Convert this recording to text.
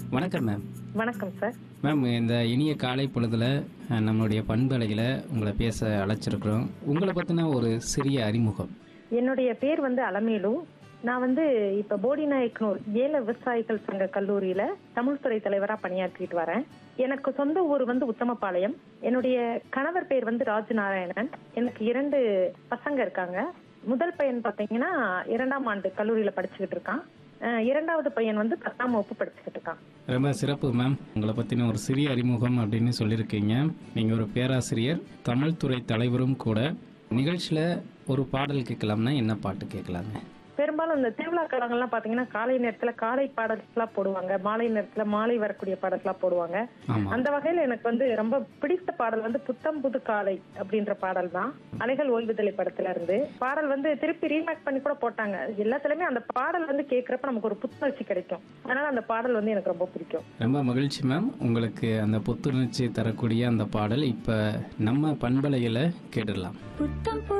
வணக்கம் மேம் வணக்கம் sir ma'am இந்த இனிய காலை பொழுதுல அஹ், நம்மளுடைய பண்பலையில் உங்களை பேச அழைச்சிருக்கிறோம் உங்களை பற்றின ஒரு சிறிய அறிமுகம் என்னுடைய பேர் வந்து அலமேலு நான் வந்து இப்ப போடிநாயக்கனூர் ஏல விவசாயிகள் சங்க கல்லூரியில தமிழ்துறை தலைவரா பணியாற்றிட்டு வரேன் எனக்கு சொந்த ஊர் வந்து உத்தமபாளையம் என்னுடைய கணவர் பேர் வந்து ராஜநாராயணன் எனக்கு இரண்டு பசங்க இருக்காங்க முதல் பையன் பாத்தீங்கன்னா இரண்டாம் ஆண்டு கல்லூரியில படிச்சுக்கிட்டு இருக்கான் அஹ் இரண்டாவது பையன் வந்து பத்தாம் வகுப்பு படிச்சுக்கிட்டு இருக்கான் ரொம்ப சிறப்பு மேம் உங்களை பற்றின ஒரு சிறிய அறிமுகம் அப்படின்னு சொல்லியிருக்கீங்க நீங்கள் ஒரு பேராசிரியர் தமிழ் துறை தலைவரும் கூட நிகழ்ச்சியில் ஒரு பாடல் கேட்கலாம்னா என்ன பாட்டு கேட்கலாங்க பெரும்பாலும் இந்த திருவிழா காலங்கள்லாம் பாத்தீங்கன்னா காலை நேரத்துல காலை பாடல்கள்லாம் போடுவாங்க மாலை நேரத்துல மாலை வரக்கூடிய பாடல்கள்லாம் போடுவாங்க ஆமாம் அந்த வகையில எனக்கு வந்து ரொம்ப பிடித்த பாடல் வந்து புத்தம் புது காலை அப்படின்ற பாடல் தான் அலைகள் ஓய்வுதலை படத்துல இருந்து பாடல் வந்து திருப்பி ரீமேக் பண்ணி கூட போட்டாங்க எல்லாத்துலயுமே அந்த பாடல் வந்து கேட்கறப்ப நமக்கு ஒரு புத்துணர்ச்சி கிடைக்கும் அதனால அந்த பாடல் வந்து எனக்கு ரொம்ப பிடிக்கும் ரொம்ப மகிழ்ச்சி மேம் உங்களுக்கு அந்த புத்துணர்ச்சி தரக்கூடிய அந்த பாடல் இப்போ நம்ம பண்பலையில் கேட்டுடலாம் புத்தம்